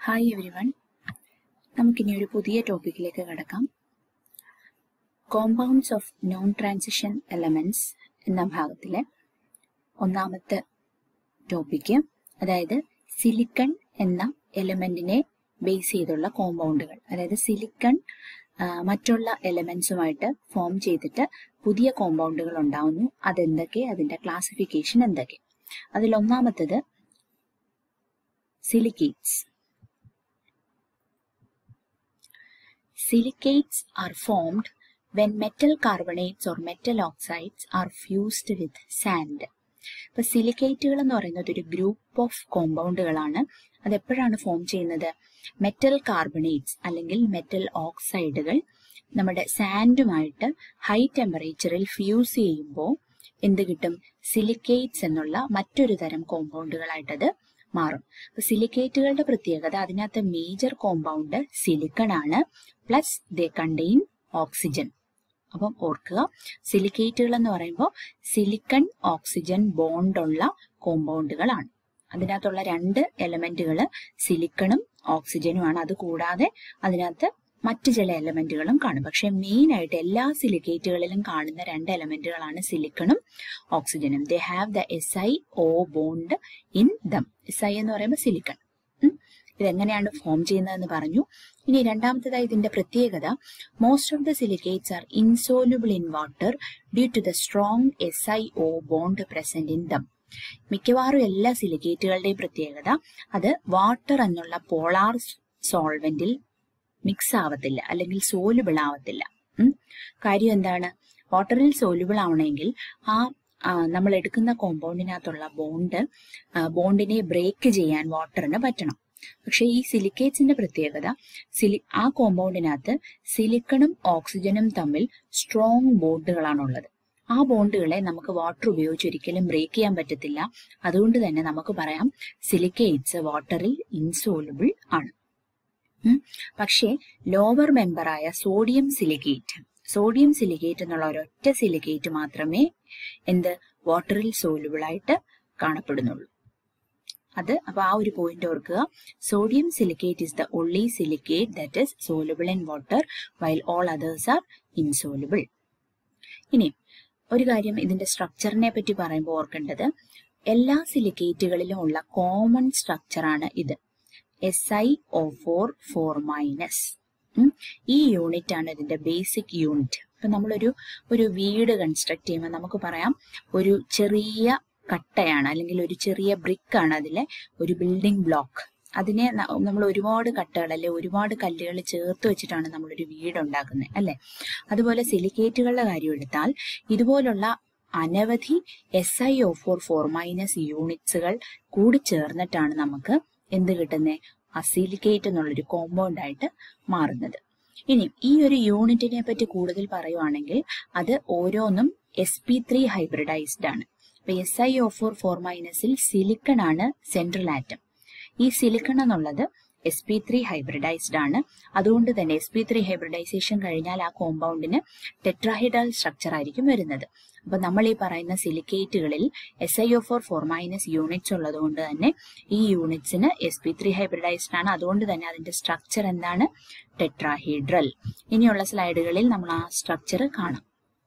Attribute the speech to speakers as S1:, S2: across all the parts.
S1: Hi every one നമുക്കിനി ഒരു പുതിയ ടോപ്പിക്കിലേക്ക് കടക്കാം compounds of non transition elements എന്ന ഭാഗത്തിലെ ഒന്നാമത്തെ ടോപ്പിക്ക് അതായത് സിലിക്കൺ എന്ന എലമെന്റിനെ ബേസ് ചെയ്തുള്ള കോമ്പൗണ്ടുകൾ അതായത് സിലിക്കൺ മറ്റുള്ള എലമെന്റ്സുമായിട്ട് ഫോം ചെയ്തിട്ട് പുതിയ കോമ്പൗണ്ടുകൾ ഉണ്ടാവുന്നു അതെന്തൊക്കെ അതിന്റെ ക്ലാസിഫിക്കേഷൻ എന്തൊക്കെ അതിൽ ഒന്നാമത്തത് silicates. Silicates are formed when metal carbonates or metal oxides are fused with sand. ഇപ്പൊ സിലിക്കേറ്റുകൾ എന്ന് പറയുന്നത് ഒരു ഗ്രൂപ്പ് ഓഫ് കോമ്പൗണ്ടുകളാണ് അത് എപ്പോഴാണ് ഫോം ചെയ്യുന്നത് മെറ്റൽ കാർബണേറ്റ്സ് അല്ലെങ്കിൽ മെറ്റൽ ഓക്സൈഡുകൾ നമ്മുടെ സാൻഡുമായിട്ട് ഹൈ ടെമ്പറേച്ചറിൽ ഫ്യൂസ് ചെയ്യുമ്പോൾ എന്ത് കിട്ടും സിലിക്കേറ്റ്സ് എന്നുള്ള മറ്റൊരു തരം കോമ്പൗണ്ടുകളായിട്ടത് മാറും സിലിക്കേറ്റുകളുടെ പ്രത്യേകത അതിനകത്ത് മേജർ കോമ്പൗണ്ട് സിലിക്കൺ ആണ് പ്ലസ് ദേ കണ്ടെയ്ൻ ഓക്സിജൻ അപ്പം ഓർക്കുക സിലിക്കേറ്റുകൾ എന്ന് പറയുമ്പോൾ സിലിക്കൺ ഓക്സിജൻ ബോണ്ടുള്ള കോമ്പൗണ്ടുകളാണ് അതിനകത്തുള്ള രണ്ട് എലമെന്റുകൾ സിലിക്കണും ഓക്സിജനുമാണ് അത് കൂടാതെ അതിനകത്ത് മറ്റ് ചില എലമെന്റുകളും കാണും പക്ഷെ മെയിൻ ആയിട്ട് എല്ലാ സിലിക്കേറ്റുകളിലും കാണുന്ന രണ്ട് എലമെന്റുകളാണ് സിലിക്കണും ഓക്സിജനും they have the S I O bond in them S I എന്ന് പറയുമ്പോൾ സിലിക്കൺ ഇതെങ്ങനെയാണ് ഫോം ചെയ്യുന്നതെന്ന് പറഞ്ഞു ഇനി രണ്ടാമത്തേതായി ഇതിന്റെ പ്രത്യേകത most of the silicates are insoluble in water due to the strong S I O bond present in them മിക്കവാറും എല്ലാ സിലിക്കേറ്റുകളുടെയും പ്രത്യേകത അത് വാട്ടർ എന്നുള്ള പോളാർ സോൾവെന്റിൽ മിക്സ് ആവത്തില്ല അല്ലെങ്കിൽ സോലുബിൾ ആവത്തില്ല കാര്യം എന്താണ് വാട്ടറിൽ സോലുബിൾ ആവണമെങ്കിൽ ആ നമ്മൾ എടുക്കുന്ന കോമ്പൗണ്ടിനകത്തുള്ള ബോണ്ട് ബോണ്ടിനെ ബ്രേക്ക് ചെയ്യാൻ വാട്ടറിന് പറ്റണം പക്ഷെ ഈ സിലിക്കേറ്റ്സിന്റെ പ്രത്യേകത സിലി ആ കോമ്പൗണ്ടിനകത്ത് സിലിക്കണും ഓക്സിജനും തമ്മിൽ സ്ട്രോങ് ബോണ്ടുകളാണുള്ളത് ആ ബോണ്ടുകളെ നമുക്ക് വാട്ടർ ഉപയോഗിച്ച് ഒരിക്കലും ബ്രേക്ക് ചെയ്യാൻ പറ്റത്തില്ല അതുകൊണ്ട് തന്നെ നമുക്ക് പറയാം സിലിക്കേറ്റ്സ് വാട്ടറിൽ ഇൻസോലുബിൾ ആണ് പക്ഷേ ലോവർ മെമ്പറായ സോഡിയം സിലിക്കേറ്റ് സോഡിയം സിലിക്കേറ്റ് എന്നുള്ള ഒരൊറ്റ സിലിക്കേറ്റ് മാത്രമേ എന്ത് വാട്ടറിൽ സോലുബിൾ ആയിട്ട് കാണപ്പെടുന്നുള്ളൂ അത് അപ്പൊ ആ ഒരു പോയിന്റ് ഓർക്കുക sodium silicate is the only silicate that is soluble in water while all others are insoluble ഇനി ഒരു കാര്യം ഇതിന്റെ സ്ട്രക്ചറിനെ പറ്റി പറയുമ്പോൾ ഓർക്കേണ്ടത് എല്ലാ സിലിക്കേറ്റുകളിലും ഉള്ള കോമൺ സ്ട്രക്ചറാണ് ഇത് S I O four four minus ഈ യൂണിറ്റ് ആണ് ഇതിന്റെ ബേസിക് യൂണിറ്റ് ഇപ്പൊ നമ്മളൊരു ഒരു വീട് കൺസ്ട്രക്ട് ചെയ്യുമ്പോൾ നമുക്ക് പറയാം ഒരു ചെറിയ കട്ടയാണ് അല്ലെങ്കിൽ ഒരു ചെറിയ ബ്രിക്കാണ് അതിലെ ഒരു ബിൽഡിംഗ് ബ്ലോക്ക് അതിനെ നമ്മൾ ഒരുപാട് കട്ടകൾ അല്ലെ ഒരുപാട് കല്ലുകൾ ചേർത്ത് വെച്ചിട്ടാണ് നമ്മളൊരു വീട് ഉണ്ടാക്കുന്നത് അല്ലെ അതുപോലെ സിലിക്കേറ്റുകളുടെ കാര്യം എടുത്താൽ ഇതുപോലുള്ള അനവധി S I O four four minus യൂണിറ്റ്സുകൾ കൂടി ചേർന്നിട്ടാണ് നമുക്ക് എന്ത് കിട്ടുന്നത് അസിലിക്കേറ്റ് എന്നുള്ളൊരു കോമ്പൗണ്ട് ആയിട്ട് മാറുന്നത് ഇനി ഈ ഒരു യൂണിറ്റിനെ പറ്റി കൂടുതൽ പറയുവാണെങ്കിൽ അത് ഓരോന്നും എസ് പി ത്രീ ഹൈബ്രിഡൈസ്ഡ് ആണ് അപ്പൊ S I O four four മൈനസിൽ സിലിക്കൺ ആണ് സെൻട്രൽ ആറ്റം ഈ സിലിക്കൺ എന്നുള്ളത് എസ് പി ത്രീ ഹൈബ്രിഡൈസ്ഡ് ആണ് അതുകൊണ്ട് തന്നെ എസ് പി ത്രീ ഹൈബ്രിഡൈസേഷൻ കഴിഞ്ഞാൽ ആ കോമ്പൗണ്ടിന് ടെട്രാഹിഡൽ സ്ട്രക്ചർ ആയിരിക്കും വരുന്നത് അപ്പൊ നമ്മൾ ഈ പറയുന്ന സിലിക്കേറ്റുകളിൽ S I O four four minus units ഉള്ളത് കൊണ്ട് തന്നെ ഈ യൂണിറ്റ്സിന് എസ് പി ത്രീ ഹൈബ്രിഡൈസ്ഡ് ആണ് അതുകൊണ്ട് തന്നെ അതിന്റെ സ്ട്രക്ചർ എന്താണ് ടെട്രാഹീഡ്രൽ ഇനിയുള്ള സ്ലൈഡുകളിൽ നമ്മൾ ആ സ്ട്രക്ചർ കാണാം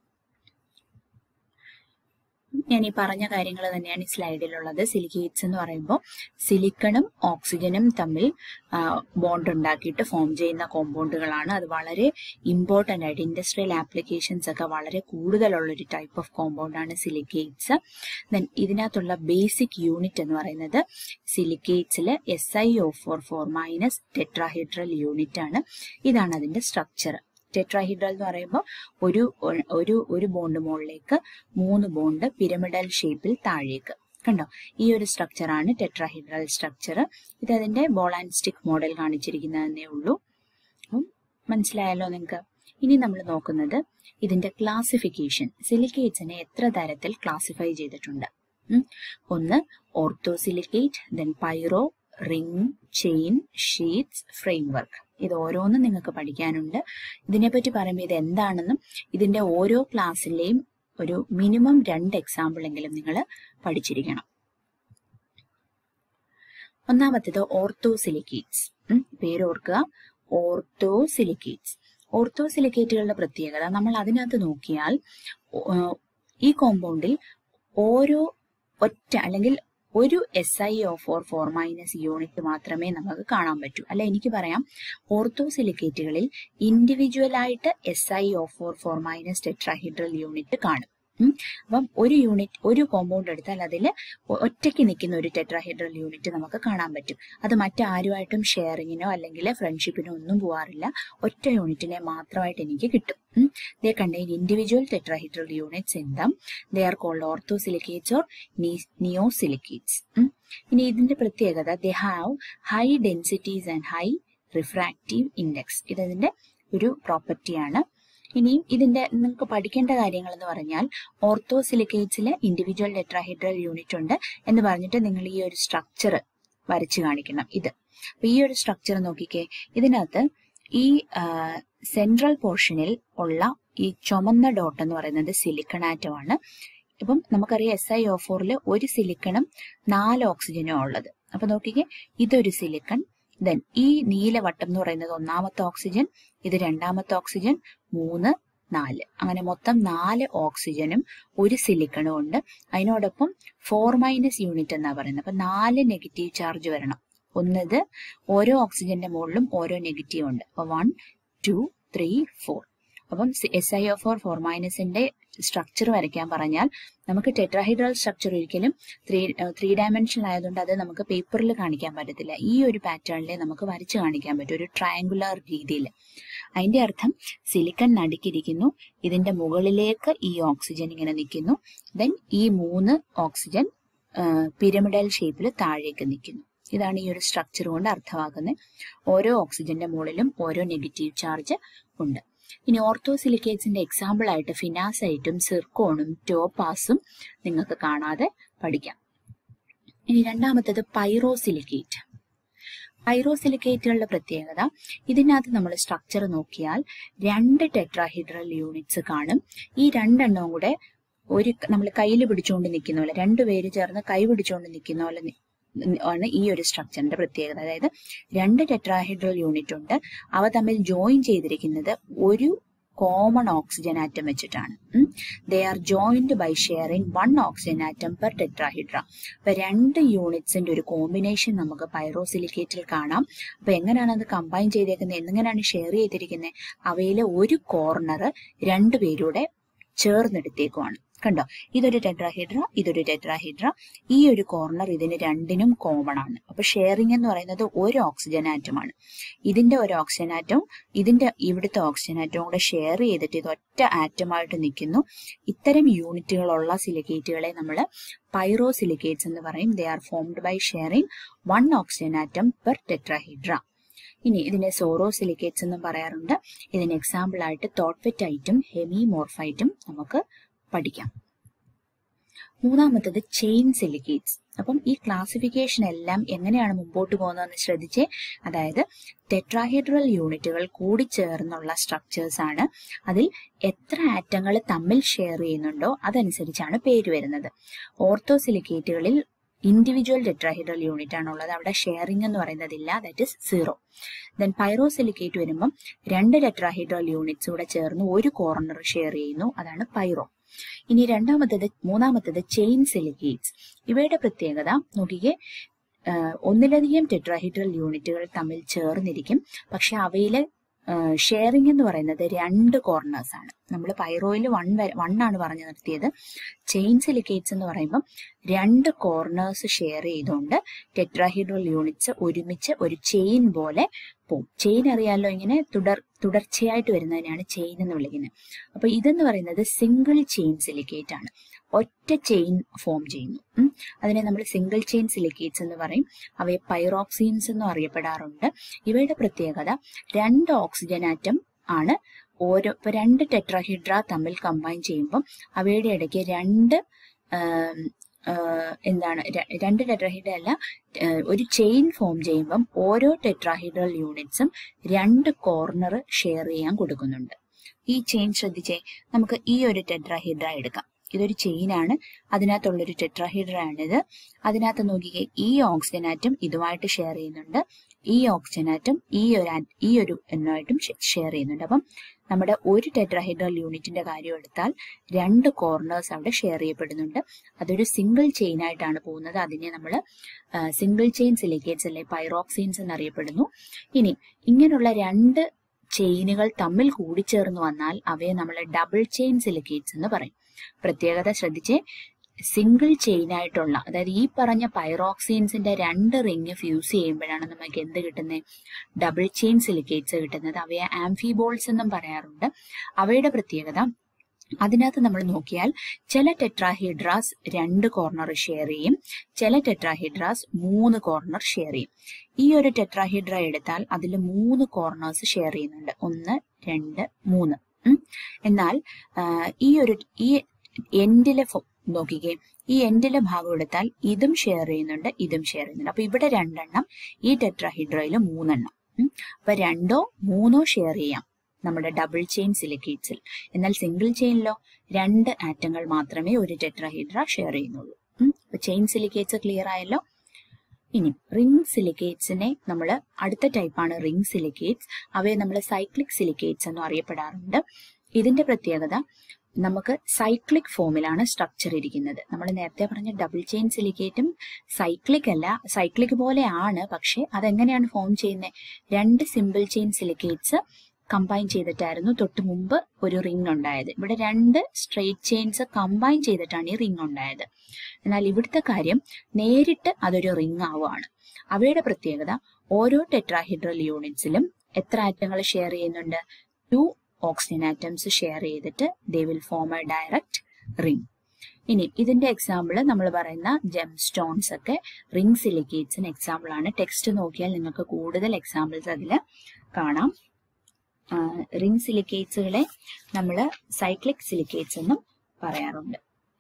S1: ഞാൻ ഈ പറഞ്ഞ കാര്യങ്ങൾ തന്നെയാണ് ഈ സ്ലൈഡിലുള്ളത് സിലിക്കേറ്റ്സ് എന്ന് പറയുമ്പോൾ സിലിക്കണും ഓക്സിജനും തമ്മിൽ ബോണ്ട് ഉണ്ടാക്കിയിട്ട് ഫോം ചെയ്യുന്ന കോമ്പൗണ്ടുകളാണ് അത് വളരെ ഇമ്പോർട്ടൻ്റ് ആയിട്ട് ഇൻഡസ്ട്രിയൽ ആപ്ലിക്കേഷൻസ് ഒക്കെ വളരെ കൂടുതലുള്ള ഒരു ടൈപ്പ് ഓഫ് കോമ്പൗണ്ടാണ് സിലിക്കേറ്റ്സ് ദെൻ ഇതിനകത്തുള്ള ബേസിക് യൂണിറ്റ് എന്ന് പറയുന്നത് സിലിക്കേറ്റ്സിൽ S I O four four minus tetrahedral unit ആണ് ഇതാണ് അതിന്റെ സ്ട്രക്ചർ ടെട്രാഹിഡ്രൽ എന്ന് പറയുമ്പോൾ ഒരു ഒരു ഒരു ബോണ്ട് മുകളിലേക്ക് മൂന്ന് ബോണ്ട് പിരമിഡൽ ഷേപ്പിൽ താഴേക്ക് കണ്ടോ ഈ ഒരു സ്ട്രക്ചറാണ് ടെട്രാഹിഡ്രൽ സ്ട്രക്ചർ ഇത് അതിന്റെ ബോൾ ആൻഡ് സ്റ്റിക് മോഡൽ കാണിച്ചിരിക്കുന്നതന്നേ ഉള്ളൂ മനസ്സിലായല്ലോ നിങ്ങൾക്ക് ഇനി നമ്മൾ നോക്കുന്നത് ഇതിന്റെ ക്ലാസിഫിക്കേഷൻ സിലിക്കേറ്റ്സിനെ എത്ര തരത്തിൽ ക്ലാസിഫൈ ചെയ്തിട്ടുണ്ട് ഒന്ന് orthosilicate then pyro ring chain sheets framework ഇത് ഓരോന്നും നിങ്ങൾക്ക് പഠിക്കാനുണ്ട് ഇതിനെപ്പറ്റി പറയുമ്പോൾ ഇത് എന്താണെന്നും ഇതിന്റെ ഓരോ ക്ലാസ്സിലെയും ഒരു മിനിമം രണ്ട് എക്സാമ്പിൾ എങ്കിലും നിങ്ങൾ പഠിച്ചിരിക്കണം ഒന്നാമത്തേത് ഓർത്തോസിലിക്കേറ്റ്സ് പേര് ഓർക്കുക ഓർത്തോസിലിക്കേറ്റ്സ് ഓർത്തോസിലിക്കേറ്റുകളുടെ പ്രത്യേകത നമ്മൾ അതിനകത്ത് നോക്കിയാൽ ഈ കോമ്പൗണ്ടിൽ ഓരോ ഒറ്റ അല്ലെങ്കിൽ ഒരു S I O four four minus unit മാത്രമേ നമുക്ക് കാണാൻ പറ്റൂ അല്ല എനിക്ക് പറയാം ഓർത്തോസിലിക്കേറ്റുകളിൽ ഇൻഡിവിജ്വൽ ആയിട്ട് S I O four four minus tetrahedral unit കാണും അപ്പം ഒരു യൂണിറ്റ് ഒരു കോമ്പൗണ്ട് എടുത്താൽ അതിൽ ഒറ്റയ്ക്ക് നിൽക്കുന്ന ഒരു ടെട്രാഹൈഡ്രൽ യൂണിറ്റ് നമുക്ക് കാണാൻ പറ്റും അത് മറ്റാരുമായിട്ടും ഷെയറിങ്ങിനോ അല്ലെങ്കിൽ ഫ്രണ്ട്ഷിപ്പിനോ ഒന്നും പോകാറില്ല ഒറ്റ യൂണിറ്റിനെ മാത്രമായിട്ട് എനിക്ക് കിട്ടും they contain individual tetrahedral units in them they are called orthosilicates or neosilicates ഇനി ഇതിന്റെ പ്രത്യേകത they have high densities and high refractive index ഇതിന്റെ ഒരു പ്രോപ്പർട്ടിയാണ് ഇനിയും ഇതിന്റെ നിങ്ങൾക്ക് പഠിക്കേണ്ട കാര്യങ്ങൾ എന്ന് പറഞ്ഞാൽ ഓർത്തോസിലിക്കേറ്റ്സിൽ ഇൻഡിവിജ്വൽ ടെട്രാഹൈഡ്രൽ യൂണിറ്റ് ഉണ്ട് എന്ന് പറഞ്ഞിട്ട് നിങ്ങൾ ഈ ഒരു സ്ട്രക്ചർ വരച്ചു കാണിക്കണം ഇത് അപ്പൊ ഈ ഒരു സ്ട്രക്ചർ നോക്കിക്കേ ഇതിനകത്ത് ഈ സെൻട്രൽ പോർഷനിൽ ഉള്ള ഈ ചുമന്ന ഡോട്ട് എന്ന് പറയുന്നത് സിലിക്കൺ ആറ്റം ആണ് ഇപ്പം നമുക്കറിയാം എസ് ഐ ഒ ഫോറിൽ ഒരു സിലിക്കണും നാല് ഓക്സിജനും ഉള്ളത് അപ്പൊ നോക്കിക്കേ ഇതൊരു സിലിക്കൺ ദെൻ ഈ നീലവട്ടം എന്ന് പറയുന്നത് ഒന്നാമത്തെ ഓക്സിജൻ ഇത് രണ്ടാമത്തെ ഓക്സിജൻ മൂന്ന് നാല് അങ്ങനെ മൊത്തം നാല് ഓക്സിജനും ഒരു സിലിക്കണും ഉണ്ട് അതിനോടൊപ്പം ഫോർ മൈനസ് യൂണിറ്റ് എന്നാ പറയുന്നത് അപ്പൊ നാല് നെഗറ്റീവ് ചാർജ് വരണം ഒന്നത് ഓരോ ഓക്സിജന്റെ മുകളിലും ഓരോ നെഗറ്റീവ് ഉണ്ട് അപ്പൊ വൺ ടു ത്രീ ഫോർ അപ്പം S I O four four മൈനസിന്റെ സ്ട്രക്ചർ വരയ്ക്കാൻ പറഞ്ഞാൽ നമുക്ക് ടെട്രാഹൈഡ്രൽ സ്ട്രക്ചർ ഒരിക്കലും ത്രീ ത്രീ ഡയമെൻഷൻ ആയതുകൊണ്ട് അത് നമുക്ക് പേപ്പറിൽ കാണിക്കാൻ പറ്റത്തില്ല ഈ ഒരു പാറ്റേണിലെ നമുക്ക് വരച്ച് കാണിക്കാൻ പറ്റും ഒരു ട്രയാങ്കുലർ രീതിയിൽ അതിന്റെ അർത്ഥം സിലിക്കൺ നടുക്കിരിക്കുന്നു ഇതിന്റെ മുകളിലേക്ക് ഈ ഓക്സിജൻ ഇങ്ങനെ നിൽക്കുന്നു ദെൻ ഈ മൂന്ന് ഓക്സിജൻ പിരമിഡൽ ഷേപ്പിൽ താഴേക്ക് നിൽക്കുന്നു ഇതാണ് ഈ ഒരു സ്ട്രക്ചർ കൊണ്ട് അർത്ഥമാക്കുന്നത് ഓരോ ഓക്സിജന്റെ മുകളിലും ഓരോ നെഗറ്റീവ് ചാർജ് ഉണ്ട് ഇനി ഓർത്തോസിലിക്കേറ്റ്സിന്റെ എക്സാമ്പിൾ ആയിട്ട് ഫിനാസൈറ്റും സിർക്കോണും ടോപ്പാസും നിങ്ങൾക്ക് കാണാതെ പഠിക്കാം ഇനി രണ്ടാമത്തത് പൈറോസിലിക്കേറ്റ് പൈറോസിലിക്കേറ്റുകളുടെ പ്രത്യേകത ഇതിനകത്ത് നമ്മൾ സ്ട്രക്ചർ നോക്കിയാൽ രണ്ട് ടെട്രാഹിഡ്രൽ യൂണിറ്റ്സ് കാണും ഈ രണ്ടെണ്ണവും കൂടെ ഒരു നമ്മൾ കയ്യിൽ പിടിച്ചുകൊണ്ട് നിൽക്കുന്ന പോലെ രണ്ടുപേര് ചേർന്ന് കൈ പിടിച്ചുകൊണ്ട് നിൽക്കുന്ന പോലെ ആണ് ഈ ഒരു സ്ട്രക്ചറിന്റെ പ്രത്യേകത അതായത് രണ്ട് ടെട്രാഹൈഡ്രൽ യൂണിറ്റ് ഉണ്ട് അവ തമ്മിൽ ജോയിൻ ചെയ്തിരിക്കുന്നത് ഒരു കോമൺ ഓക്സിജൻ ആറ്റം വെച്ചിട്ടാണ് they are joined by sharing one oxygen atom per tetrahedra അപ്പൊ രണ്ട് യൂണിറ്റ്സിന്റെ ഒരു കോമ്പിനേഷൻ നമുക്ക് പൈറോസിലിക്കേറ്റിൽ കാണാം അപ്പൊ എങ്ങനെയാണ് അത് കമ്പൈൻ ചെയ്തേക്കുന്നത് എങ്ങനെയാണ് ഷെയർ ചെയ്തിരിക്കുന്നത് അവയിലെ ഒരു കോർണർ രണ്ടുപേരുടെ ചേർന്നെടുത്തേക്കുവാണ് കണ്ടോ ഇതൊരു ടെട്രാഹൈഡ്ര ഇതൊരു ടെട്രാഹൈഡ്ര ഈ ഒരു കോർണർ ഇതിന് രണ്ടിനും കോമൺ ആണ് അപ്പൊ ഷെയറിംഗ് എന്ന് പറയുന്നത് ഒരു ഓക്സിജൻ ആറ്റമാണ് ഇതിന്റെ ഒരു ഓക്സിജൻ ആറ്റവും ഇതിന്റെ ഇവിടുത്തെ ഓക്സിജൻ ആറ്റവും കൂടെ ഷെയർ ചെയ്തിട്ട് ഇത് ഒറ്റ ആറ്റമായിട്ട് നിൽക്കുന്നു ഇത്തരം യൂണിറ്റുകളുള്ള സിലിക്കേറ്റുകളെ നമ്മൾ പൈറോ സിലിക്കേറ്റ്സ് എന്ന് പറയും they are formed by sharing one oxygen atom per tetrahedra ഇനി ഇതിനെ സോറോ സിലിക്കേറ്റ്സ് എന്നും പറയാറുണ്ട് ഇതിന് എക്സാമ്പിൾ ആയിട്ട് തോട്ട്വെറ്റൈറ്റും ഹെമിമോർഫൈറ്റും നമുക്ക് പഠിക്കാം മൂന്നാമത്തത് ചെയിൻ സിലിക്കേറ്റ്സ് അപ്പം ഈ ക്ലാസിഫിക്കേഷൻ എല്ലാം എങ്ങനെയാണ് മുമ്പോട്ട് പോകുന്നതെന്ന് ശ്രദ്ധിച്ചേ അതായത് ടെട്രാഹൈഡ്രൽ യൂണിറ്റുകൾ കൂടിച്ചേർന്നുള്ള സ്ട്രക്ചേഴ്സ് ആണ് അതിൽ എത്ര ആറ്റങ്ങൾ തമ്മിൽ ഷെയർ ചെയ്യുന്നുണ്ടോ അതനുസരിച്ചാണ് പേര് വരുന്നത് ഓർത്തോസിലിക്കേറ്റുകളിൽ ഇൻഡിവിജ്വൽ ടെട്രാഹൈഡ്രൽ യൂണിറ്റ് ആണുള്ളത് അവിടെ ഷെയറിംഗ് എന്ന് പറയുന്നതില്ല that is zero then pyrosilicate വരുമ്പം രണ്ട് ടെട്രാഹൈഡ്രൽ യൂണിറ്റ്സ് കൂടെ ചേർന്ന് ഒരു കോർണർ ഷെയർ ചെയ്യുന്നു അതാണ് പൈറോ ഇനി രണ്ടാമത്തത് മൂന്നാമത്തത് ചെയിൻ സിലിക്കേറ്റ്സ് ഇവയുടെ പ്രത്യേകത നോക്കിക്കേ ഒന്നിലധികം ടെട്രാഹൈഡ്രൽ യൂണിറ്റുകൾ തമ്മിൽ ചേർന്നിരിക്കും പക്ഷെ അവയിലെ ഷെയറിംഗ് എന്ന് പറയുന്നത് രണ്ട് കോർണേഴ്സ് ആണ് നമ്മൾ പൈറോയിൽ വൺ വൺ ആണ് പറഞ്ഞു നിർത്തിയത് ചെയിൻ സിലിക്കേറ്റ്സ് എന്ന് പറയുമ്പോൾ രണ്ട് കോർണേഴ്സ് ഷെയർ ചെയ്തുകൊണ്ട് ടെട്രാഹൈഡ്രൽ യൂണിറ്റ്സ് ഒരുമിച്ച് ഒരു ചെയിൻ പോലെ പോകും ചെയിൻ അറിയാലോ ഇങ്ങനെ തുടർ തുടർച്ചയായിട്ട് വരുന്നതിനാണ് ചെയിൻ എന്ന് വിളിക്കുന്നത് അപ്പൊ ഇതെന്ന് പറയുന്നത് സിംഗിൾ ചെയിൻ സിലിക്കേറ്റ് ആണ് ഒറ്റ ചെയിൻ ഫോം ചെയ്യുന്നു അതിനെ നമ്മൾ സിംഗിൾ ചെയിൻ സിലിക്കേറ്റ്സ് എന്ന് പറയും അവയെ പൈറോക്സീൻസ് എന്നും അറിയപ്പെടാറുണ്ട് ഇവയുടെ പ്രത്യേകത രണ്ട് ഓക്സിജൻ ആറ്റം ആണ് ഓരോ ഇപ്പൊ രണ്ട് ടെട്രാഹിഡ്ര തമ്മിൽ കമ്പൈൻ ചെയ്യുമ്പോൾ അവയുടെ ഇടയ്ക്ക് രണ്ട് എന്താണ് രണ്ട് ടെട്രാഹൈഡ്ര അല്ല ഒരു ചെയിൻ ഫോം ചെയ്യുമ്പം ഓരോ ടെട്രാഹൈഡ്രൽ യൂണിറ്റ്സും രണ്ട് കോർണർ ഷെയർ ചെയ്യാൻ കൊടുക്കുന്നുണ്ട് ഈ ചെയിൻ ശ്രദ്ധിച്ചേ നമുക്ക് ഈ ഒരു ടെട്രാഹൈഡ്ര എടുക്കാം ഇതൊരു ചെയിനാണ് അതിനകത്തുള്ളൊരു ടെട്രാഹീഡ്രാണിത് അതിനകത്ത് നോക്കിക്കേ ഈ ഓക്സിജൻ ആറ്റം ഇതുമായിട്ട് ഷെയർ ചെയ്യുന്നുണ്ട് ഈ ഓക്സിജൻ ആറ്റം ഈ ഒരു ആറ്റ്- ഈ ഒരു എണ്ണമായിട്ടും ഷെയർ ചെയ്യുന്നുണ്ട് അപ്പം നമ്മുടെ ഒരു ടെട്രാഹൈഡ്രൽ യൂണിറ്റിന്റെ കാര്യം എടുത്താൽ രണ്ട് കോർണേഴ്സ് അവിടെ ഷെയർ ചെയ്യപ്പെടുന്നുണ്ട് അതൊരു സിംഗിൾ ചെയിൻ ആയിട്ടാണ് പോകുന്നത് അതിനെ നമ്മൾ സിംഗിൾ ചെയിൻ സിലിക്കേറ്റ്സ് അല്ലെ പൈറോക്സൈൻസ് എന്നറിയപ്പെടുന്നു ഇനി ഇങ്ങനെയുള്ള രണ്ട് ചെയിനുകൾ തമ്മിൽ കൂടിച്ചേർന്ന് വന്നാൽ അവയെ നമ്മൾ ഡബിൾ ചെയിൻ സിലിക്കേറ്റ്സ് എന്ന് പറയും പ്രത്യേകത ശ്രദ്ധിച്ചേ സിംഗിൾ ചെയിൻ ആയിട്ടുള്ള അതായത് ഈ പറഞ്ഞ പൈറോക്സൈൻസിന്റെ രണ്ട് റിങ് ഫ്യൂസ് ചെയ്യുമ്പോഴാണ് നമുക്ക് എന്ത് കിട്ടുന്നത് ഡബിൾ ചെയിൻ സിലിക്കേറ്റ്സ് കിട്ടുന്നത് അവയെ ആംഫിബോൾസ് എന്നും പറയാറുണ്ട് അവയുടെ പ്രത്യേകത അതിനകത്ത് നമ്മൾ നോക്കിയാൽ ചില ടെട്രാഹീഡ്രാസ് രണ്ട് കോർണർ ഷെയർ ചെയ്യും ചില ടെട്രാഹീഡ്രാസ് മൂന്ന് കോർണർ ഷെയർ ചെയ്യും ഈ ഒരു ടെട്രാഹീഡ്ര എടുത്താൽ അതിൽ മൂന്ന് കോർണേഴ്സ് ഷെയർ ചെയ്യുന്നുണ്ട് ഒന്ന് രണ്ട് മൂന്ന് ഉം. എന്നാൽ ആ, ഈ ഒരു ഈ എൻഡിലെ ഫോ- നോക്കിക്കേ ഈ എൻഡിലെ ഭാഗം എടുത്താൽ ഇതും ഷെയർ ചെയ്യുന്നുണ്ട് ഇതും ഷെയർ ചെയ്യുന്നുണ്ട് അപ്പൊ ഇവിടെ രണ്ടെണ്ണം ഈ ടെട്രാഹീഡ്രയിൽ മൂന്നെണ്ണം ഉം. അപ്പൊ രണ്ടോ മൂന്നോ ഷെയർ ചെയ്യാം നമ്മുടെ ഡബിൾ ചെയിൻ സിലിക്കേറ്റ്സിൽ എന്നാൽ സിംഗിൾ ചെയിനിലോ രണ്ട് ആറ്റങ്ങൾ മാത്രമേ ഒരു ടെട്രാഹീഡ്ര ഷെയർ ചെയ്യുന്നുള്ളൂ ഉം. അപ്പൊ ചെയിൻ സിലിക്കേറ്റ്സ് ക്ലിയർ ആയല്ലോ ഇനി റിംഗ് സിലിക്കേറ്റ്സിനെ നമ്മൾ അടുത്ത ടൈപ്പാണ് റിംഗ് സിലിക്കേറ്റ്സ് അവയെ നമ്മൾ സൈക്ലിക് സിലിക്കേറ്റ്സ് എന്നും അറിയപ്പെടാറുണ്ട് ഇതിന്റെ പ്രത്യേകത നമുക്ക് സൈക്ലിക് ഫോമിലാണ് സ്ട്രക്ചർ ഇരിക്കുന്നത് നമ്മൾ നേരത്തെ പറഞ്ഞ ഡബിൾ ചെയിൻ സിലിക്കേറ്റും സൈക്ലിക് അല്ല സൈക്ലിക് പോലെയാണ് പക്ഷെ അതെങ്ങനെയാണ് ഫോം ചെയ്യുന്നത് രണ്ട് സിമ്പിൾ ചെയിൻ സിലിക്കേറ്റ്സ് കമ്പൈൻ ചെയ്തിട്ടായിരുന്നു തൊട്ട് മുമ്പ് ഒരു റിംഗ് ഉണ്ടായത് ഇവിടെ രണ്ട് സ്ട്രെയിറ്റ് ചെയിൻസ് കമ്പൈൻ ചെയ്തിട്ടാണ് ഈ റിംഗ് ഉണ്ടായത് എന്നാൽ ഇവിടുത്തെ കാര്യം നേരിട്ട് അതൊരു റിംഗ് ആവുകയാണ് അവയുടെ പ്രത്യേകത ഓരോ ടെട്രാഹൈഡ്രൽ യൂണിറ്റ്സിലും എത്ര ആറ്റങ്ങൾ ഷെയർ ചെയ്യുന്നുണ്ട് ടു ഓക്സിജൻ ആറ്റംസ് ഷെയർ ചെയ്തിട്ട് they will form a direct ring ഇനി ഇതിന്റെ എക്സാമ്പിൾ നമ്മൾ പറയുന്ന ജെം സ്റ്റോൺസ് ഒക്കെ റിംഗ് സിലിക്കേറ്റ്സിന് എക്സാമ്പിൾ ആണ് ടെക്സ്റ്റ് നോക്കിയാൽ നിങ്ങൾക്ക് കൂടുതൽ എക്സാമ്പിൾസ് അതിൽ കാണാം റിംഗ് സിലിക്കേറ്റ്സുകളെ നമ്മൾ സൈക്ലിക് സിലിക്കേറ്റ്സ് എന്നും പറയാറുണ്ട്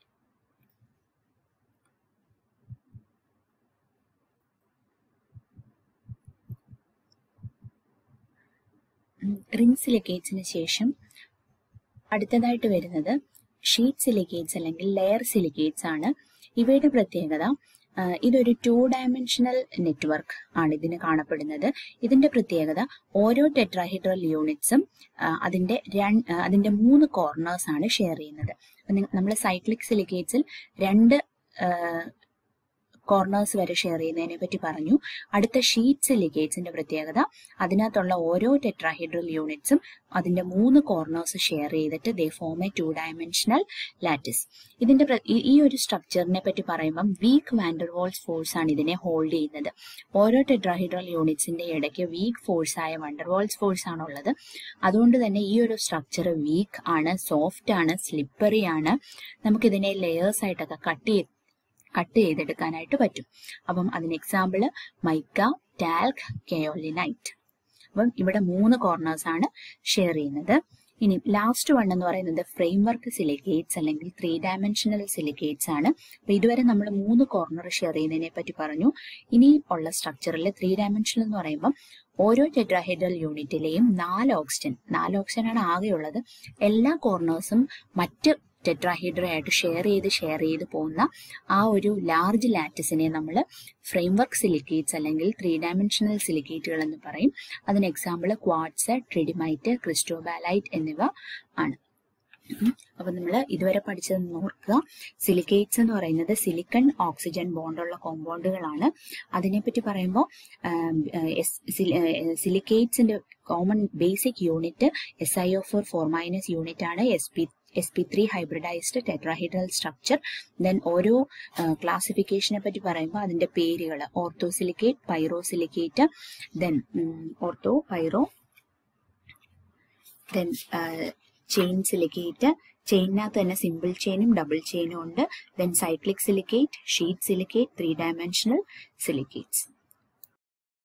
S1: റിംഗ് സിലിക്കേറ്റ്സിന് ശേഷം അടുത്തതായിട്ട് വരുന്നത് ഷീറ്റ് സിലിക്കേറ്റ്സ് അല്ലെങ്കിൽ ലെയർ സിലിക്കേറ്റ്സ് ആണ് ഇവയുടെ പ്രത്യേകത ആ, ഇതൊരു ടു ഡയമെൻഷണൽ നെറ്റ്വർക്ക് ആണ് ഇതിന് കാണപ്പെടുന്നത് ഇതിന്റെ പ്രത്യേകത ഓരോ ടെട്രാഹൈഡ്രൽ യൂണിറ്റ്സും അതിന്റെ രൺ- ആ, അതിന്റെ മൂന്ന് കോർണേഴ്സ് ആണ് ഷെയർ ചെയ്യുന്നത് നമ്മൾ സൈക്ലിക് സിലിക്കേറ്റ്സിൽ രണ്ട് കോർണേഴ്സ് വരെ ഷെയർ ചെയ്യുന്നതിനെ പറ്റി പറഞ്ഞു അടുത്ത ഷീറ്റ് സിലിക്കേറ്റ്സിന്റെ പ്രത്യേകത അതിനകത്തുള്ള ഓരോ ടെട്രാഹൈഡ്രൽ യൂണിറ്റ്സും അതിന്റെ മൂന്ന് കോർണേഴ്സ് ഷെയർ ചെയ്തിട്ട് they form a two dimensional lattice ഇതിന്റെ പ്ര- ഈ- ഈ ഒരു സ്ട്രക്ചറിനെ പറ്റി പറയുമ്പം വീക്ക് വാൻഡർവോൾസ് ഫോഴ്സ് ആണ് ഇതിനെ ഹോൾഡ് ചെയ്യുന്നത് ഓരോ ടെട്രാഹൈഡ്രൽ യൂണിറ്റ്സിന്റെ ഇടയ്ക്ക് വീക്ക് ഫോഴ്സ് ആയ വണ്ടർവോൾസ് ഫോഴ്സ് ആണ് ഉള്ളത് അതുകൊണ്ട് തന്നെ ഈ ഒരു സ്ട്രക്ചർ വീക്ക് ആണ് സോഫ്റ്റ് ആണ് സ്ലിപ്പറി ആണ് നമുക്കിതിനെ ലെയേഴ്സ് ആയിട്ടൊക്കെ കട്ട് ചെയ്ത് കട്ട് ചെയ്തെടുക്കാനായിട്ട് പറ്റും അപ്പം അതിന് എക്സാമ്പിൾ മൈക്ക ടാൽക് കെയോലിനൈറ്റ് അപ്പം ഇവിടെ മൂന്ന് കോർണേഴ്സ് ആണ് ഷെയർ ചെയ്യുന്നത് ഇനി ലാസ്റ്റ് വൺ എന്ന് പറയുന്നത് ഫ്രെയിംവർക്ക് സിലിക്കേറ്റ്സ് അല്ലെങ്കിൽ ത്രീ ഡയമെൻഷണൽ സിലിക്കേറ്റ്സ് ആണ് അപ്പൊ ഇതുവരെ നമ്മൾ മൂന്ന് കോർണർ ഷെയർ ചെയ്യുന്നതിനെ പറ്റി പറഞ്ഞു ഇനി ഉള്ള സ്ട്രക്ചറിൽ ത്രീ ഡയമെൻഷണൽ എന്ന് പറയുമ്പോൾ ഓരോ ടെട്രാഹൈഡ്രൽ യൂണിറ്റിലെയും നാല് ഓക്സിജൻ നാല് ഓക്സിജൻ ആണ് ആകെയുള്ളത് എല്ലാ കോർണേഴ്സും മറ്റ് ടെട്രാഹൈഡ്രയായിട്ട് ഷെയർ ചെയ്ത് ഷെയർ ചെയ്ത് പോകുന്ന ആ ഒരു ലാർജ് ലാറ്റിസിനെ നമ്മൾ ഫ്രെയിംവർക്ക് സിലിക്കേറ്റ്സ് അല്ലെങ്കിൽ ത്രീ ഡയമെൻഷണൽ സിലിക്കേറ്റുകൾ എന്ന് പറയും അതിന് എക്സാമ്പിൾ ക്വാഡ്സ് ട്രിഡിമൈറ്റ് ക്രിസ്റ്റോബാലൈറ്റ് എന്നിവ ആണ് ഉം. അപ്പൊ നമ്മൾ ഇതുവരെ പഠിച്ചത് നോക്കുക സിലിക്കേറ്റ്സ് എന്ന് പറയുന്നത് സിലിക്കൺ ഓക്സിജൻ ബോണ്ടുള്ള കോമ്പൗണ്ടുകളാണ് അതിനെപ്പറ്റി പറയുമ്പോൾ സിലിക്കേറ്റ്സിന്റെ common basic unit S I O four four minus unit ആണ് S P S P three hybridised tetrahedral structure then ഓരോ ക്ലാസിഫിക്കേഷനെ പറ്റി പറയുമ്പോൾ അതിന്റെ പേരുകൾ orthosilicate pyrosilicate then ortho pyro then chain silicate ചെയിനകത്ത് തന്നെ സിമ്പിൾ ചെയിനും ഡബിൾ ചെയിനും ഉണ്ട് then cyclic silicate sheet silicate three dimensional silicates